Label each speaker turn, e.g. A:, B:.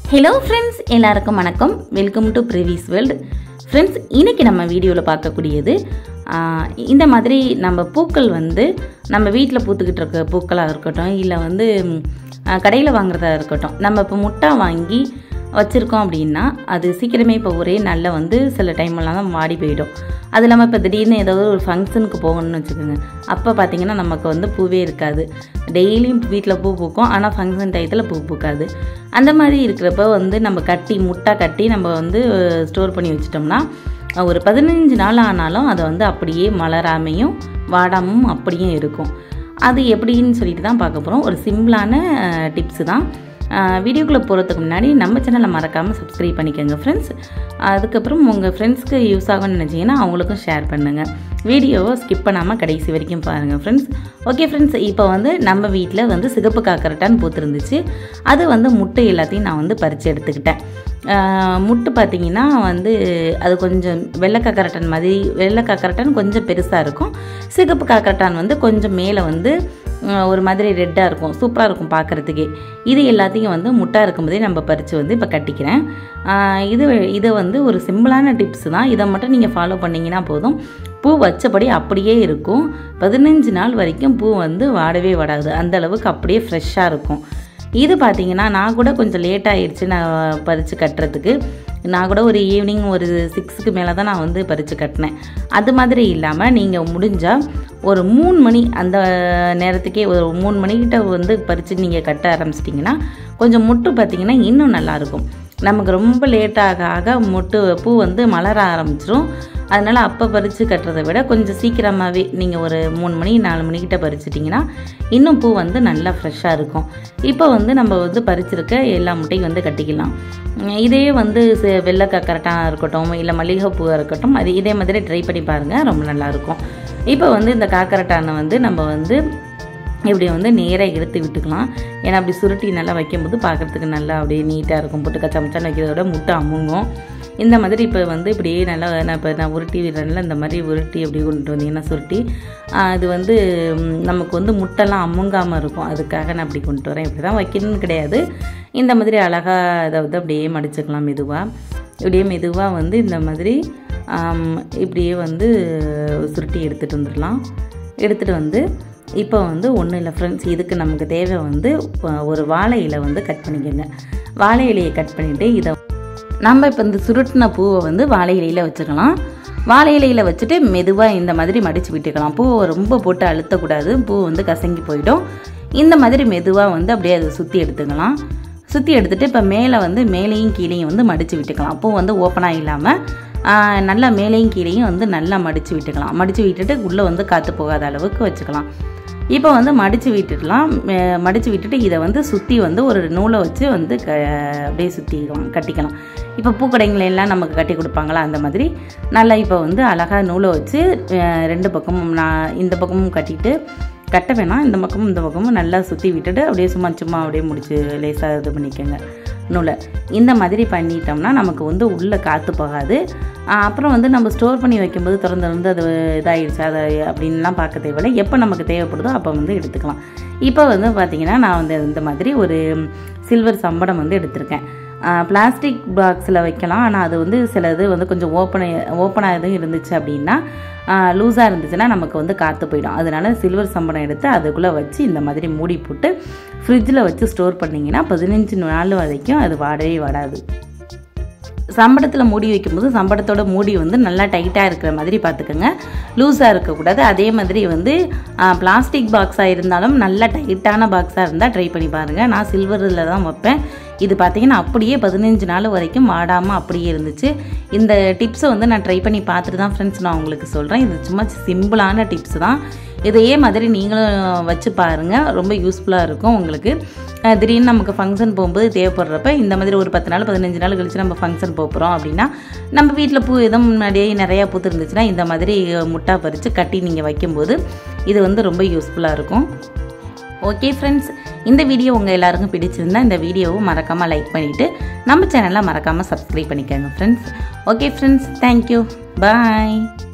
A: hello friends எல்லாருக்கும் வணக்கம் welcome to ப்ரிவிஸ் வேர்ல்டு ஃப்ரெண்ட்ஸ் இன்னைக்கு நம்ம வீடியோவில் பார்க்கக்கூடியது ஆஹ், இந்த மாதிரி நம்ம பூக்கள் வந்து நம்ம வீட்டில் பூத்துக்கிட்டு இருக்க பூக்களாக இருக்கட்டும் இல்லை வந்து கடையில் வாங்குறதா இருக்கட்டும் நம்ம இப்போ முட்டை வாங்கி வச்சுருக்கோம் அப்படின்னா அது சீக்கிரமே இப்போ ஒரே நாளில் வந்து சில டைம்லாம் தான் வாடி போயிடும் அது இல்லாமல் இப்போ திடீர்னு ஏதாவது ஒரு ஃபங்க்ஷனுக்கு போகணும்னு வச்சுக்கோங்க அப்போ பார்த்தீங்கன்னா நமக்கு வந்து பூவே இருக்காது டெய்லியும் வீட்டில் பூ பூக்கும் ஆனால் ஃபங்க்ஷன் டயத்தில் பூ பூக்காது அந்த மாதிரி இருக்கிறப்ப வந்து நம்ம கட்டி முட்டை கட்டி நம்ம வந்து ஸ்டோர் பண்ணி வச்சிட்டோம்னா ஒரு பதினஞ்சு நாள் ஆனாலும் அதை வந்து அப்படியே மலராமையும் வாடாமும் அப்படியே இருக்கும் அது எப்படின்னு சொல்லிட்டு தான் பார்க்க போகிறோம் ஒரு சிம்பிளான டிப்ஸு தான் வீடியோக்குள்ளே போகிறதுக்கு முன்னாடி நம்ம சேனலை மறக்காமல் சப்ஸ்கிரைப் பண்ணிக்கோங்க ஃப்ரெண்ட்ஸ் அதுக்கப்புறம் உங்கள் ஃப்ரெண்ட்ஸ்க்கு யூஸ் ஆகும்னு நினச்சிங்கன்னா அவங்களுக்கும் ஷேர் பண்ணுங்கள் வீடியோவை ஸ்கிப் பண்ணாமல் கடைசி வரைக்கும் பாருங்கள் ஃப்ரெண்ட்ஸ் ஓகே ஃப்ரெண்ட்ஸ் இப்போ வந்து நம்ம வீட்டில் வந்து சிகப்பு காக்கரட்டான் பூத்துருந்துச்சு அது வந்து முட்டை எல்லாத்தையும் நான் வந்து பறித்து எடுத்துக்கிட்டேன் ஆஹ் முட்டு பார்த்தீங்கன்னா வந்து அது கொஞ்சம் வெள்ளை காக்கரட்டான் மாதிரி வெள்ளை காக்கரட்டான் கொஞ்சம் பெருசாக இருக்கும் சிகப்பு காக்கரட்டான் வந்து கொஞ்சம் மேலே வந்து ஆஹ் ஒரு மாதிரி ரெட்டாக இருக்கும் சூப்பராக இருக்கும் பார்க்குறதுக்கே இது எல்லாத்தையும் வந்து முட்டா இருக்கும்போதே நம்ம பறித்து வந்து இப்போ கட்டிக்கிறேன் ஆஹ் இது இதை வந்து ஒரு சிம்பிளான டிப்ஸ் தான் இதை மட்டும் நீங்கள் ஃபாலோ பண்ணிங்கன்னா போதும் பூ வச்சபடி அப்படியே இருக்கும் பதினஞ்சு நாள் வரைக்கும் பூ வந்து வாடவே வாடாது அந்த அளவுக்கு அப்படியே ஃப்ரெஷ்ஷாக இருக்கும் இது பார்த்தீங்கன்னா நான் கூட கொஞ்சம் லேட் ஆயிடுச்சு நான் பறித்து கட்டுறதுக்கு நான் கூட ஒரு ஈவினிங் ஒரு சிக்ஸுக்கு மேலே தான் நான் வந்து பறித்து கட்டினேன் அது மாதிரி இல்லாமல் நீங்கள் முடிஞ்சால் ஒரு மூணு மணி அந்த நேரத்துக்கே ஒரு மூணு மணிக்கிட்ட வந்து பறித்து நீங்கள் கட்ட ஆரம்பிச்சிட்டிங்கன்னா கொஞ்சம் முட்டு பார்த்தீங்கன்னா இன்னும் நல்லாயிருக்கும் நமக்கு ரொம்ப லேட் ஆக ஆக மொட்டு பூ வந்து மலர ஆரம்பிச்சிரும் அதனால் அப்போ பறித்து கட்டுறதை விட கொஞ்சம் சீக்கிரமாகவே நீங்கள் ஒரு மூணு மணி நாலு மணிக்கிட்ட பறிச்சிட்டிங்கன்னா இன்னும் பூ வந்து நல்லா ஃப்ரெஷ்ஷாக இருக்கும் இப்போ வந்து நம்ம வந்து பறிச்சிருக்க எல்லா முட்டையும் வந்து கட்டிக்கலாம் உம் இதே வந்து ச- வெள்ளை கக்கரட்டாக இருக்கட்டும் இல்லை மல்லிகைப்பூவாக இருக்கட்டும் அது இதே மாதிரி ட்ரை பண்ணி பாருங்கள் ரொம்ப நல்லாயிருக்கும் இப்போ வந்து இந்த காக்கரட்டானை வந்து நம்ம வந்து இப்படி வந்து நேராக எடுத்து விட்டுக்கலாம் ஏன்னா அப்படி சுருட்டி நல்லா வைக்கும்போது பார்க்குறதுக்கு நல்லா அப்படியே நீட்டாக இருக்கும் போட்டு கச்சமச்சான்னு வைக்கிறத விட முட்டை அமுங்கும் இந்த மாதிரி இப்போ வந்து இப்படியே நல்லா நான் இப்போ நான் உருட்டி விடுறேன்ல இந்த மாதிரி உருட்டி அப்படி கொண்டு வந்தீங்கன்னா சுருட்டி ஆஹ் அது வந்து ம், நமக்கு வந்து முட்டைலாம் அமுங்காமல் இருக்கும் அதுக்காக நான் அப்படி கொண்டு வரேன் இப்படி தான் வைக்கணும்னு கிடையாது இந்த மாதிரி அழகாக இதை வந்து அப்படியே மடிச்சுக்கலாம் மெதுவாக இப்படியே மெதுவாக வந்து இந்த மாதிரி ஆம், இப்படியே வந்து சுருட்டி எடுத்துகிட்டு வந்துடலாம் எடுத்துகிட்டு வந்து இப்போ வந்து ஒன்றும் இல்லை ஃப்ரெண்ட்ஸ் இதுக்கு நமக்கு தேவை வந்து அஹ், ஒரு வாழை இலை வந்து கட் பண்ணிக்கோங்க வாழை இலையை கட் பண்ணிவிட்டு இதை நம்ம இப்போ இந்த சுருட்டின பூவை வந்து வாழை இலையில் வச்சுக்கலாம் வாழை இலையில் வச்சுட்டு மெதுவாக இந்த மாதிரி மடித்து விட்டுக்கலாம் பூவை ரொம்ப போட்டு அழுத்தக்கூடாது பூ வந்து கசங்கி போயிடும் இந்த மாதிரி மெதுவாக வந்து அப்படியே அதை சுற்றி எடுத்துக்கலாம் சுற்றி எடுத்துட்டு இப்போ மேலே வந்து மேலேயும் கீழேயும் வந்து மடித்து விட்டுக்கலாம் பூ வந்து ஓப்பனாக இல்லாமல் ஆஹ், நல்லா மேலேயும் கீழேயும் வந்து நல்லா மடித்து விட்டுக்கலாம் மடித்து விட்டுட்டு உள்ளே வந்து காற்று போகாத அளவுக்கு வச்சுக்கலாம் இப்போ வந்து மடித்து விட்டுடலாம் மே- மடித்து விட்டுட்டு இதை வந்து சுற்றி வந்து ஒரு நூலை வச்சு வந்து க அப்படியே சுற்றிக்கலாம் கட்டிக்கலாம் இப்போ பூக்கடைங்கள எல்லாம் நமக்கு கட்டி கொடுப்பாங்களா அந்த மாதிரி நல்லா இப்போ வந்து அழகாக நூலை வச்சு அஹ், ரெண்டு பக்கமும் நான் இந்த பக்கமும் கட்டிட்டு கட்ட வேணாம் இந்த பக்கமும் இந்த பக்கமும் நல்லா சுற்றி விட்டுட்டு அப்படியே சும்மா சும்மா அப்படியே முடிச்சு லேசாக இது பண்ணிக்கோங்க நூலை இந்த மாதிரி பண்ணிட்டோம்னா நமக்கு வந்து உள்ளே காற்று போகாது ஆஹ் அப்புறம் வந்து நம்ம ஸ்டோர் பண்ணி வைக்கும்போது திறந்து திறந்து அது இதாகிடுச்சு அதை அப்படின்லாம் பார்க்க தேவையில்லை எப்போ நமக்கு தேவைப்படுதோ அப்போ வந்து எடுத்துக்கலாம் இப்போ வந்து பார்த்திங்கன்னா நான் வந்து இந்த மாதிரி ஒரு சில்வர் சம்படம் வந்து எடுத்திருக்கேன் பிளாஸ்டிக் பாக்ஸில் வைக்கலாம் ஆனால் அது வந்து சில இது வந்து கொஞ்சம் ஓப்பன் ஓப்பனாக எதுவும் இருந்துச்சு அப்படின்னா லூஸாக இருந்துச்சுன்னா நமக்கு வந்து காற்று போயிடும் அதனால சில்வர் சம்படம் எடுத்து அதுக்குள்ளே வச்சு இந்த மாதிரி மூடி போட்டு ஃப்ரிட்ஜில் வச்சு ஸ்டோர் பண்ணிங்கன்னா பதினஞ்சு நாள் வரைக்கும் அது வாடவே வாடாது சம்படத்தில் மூடி வைக்கும்போது சம்படத்தோட மூடி வந்து நல்லா டைட்டாக இருக்கிற மாதிரி பார்த்துக்கோங்க லூஸாக இருக்கக்கூடாது அதே மாதிரி வந்து பிளாஸ்டிக் பாக்ஸாக இருந்தாலும் நல்லா டைட்டான பாக்ஸாக இருந்தால் ட்ரை பண்ணி பாருங்கள் நான் சில்வரில் தான் வைப்பேன் இது பார்த்தீங்கன்னா அப்படியே பதினஞ்சு நாள் வரைக்கும் வாடாமல் அப்படியே இருந்துச்சு இந்த டிப்ஸை வந்து நான் ட்ரை பண்ணி பார்த்துட்டு தான் ஃப்ரெண்ட்ஸ் நான் உங்களுக்கு சொல்கிறேன் இது சும்மா சிம்பிளான டிப்ஸ் தான் இதையே மாதிரி நீங்களும் வச்சு பாருங்கள் ரொம்ப யூஸ்ஃபுல்லாக இருக்கும் உங்களுக்கு அஹ் திடீர்னு நமக்கு ஃபங்க்ஷன் போகும்போது தேவைப்படுறப்ப இந்த மாதிரி ஒரு பத்து நாள் பதினஞ்சு நாள் கழிச்சு நம்ம ஃபங்க்ஷன் போகிறோம் அப்படின்னா நம்ம வீட்டில் பூ எதுவும் முன்னாடியே நிறையா பூத்து இருந்துச்சுன்னா இந்த மாதிரி முட்டா பறித்து கட்டி நீங்கள் வைக்கும்போது இது வந்து ரொம்ப யூஸ்ஃபுல்லாக இருக்கும் ஓகே ஃப்ரெண்ட்ஸ் இந்த வீடியோ உங்கள் எல்லாருக்கும் பிடிச்சிருந்தா இந்த வீடியோவை மறக்காமல் லைக் பண்ணிவிட்டு நம்ம சேனலை மறக்காமல் சப்ஸ்கிரைப் பண்ணிக்கோங்க ஃப்ரெண்ட்ஸ் ஓகே ஃப்ரெண்ட்ஸ் தேங்க்யூ பாய்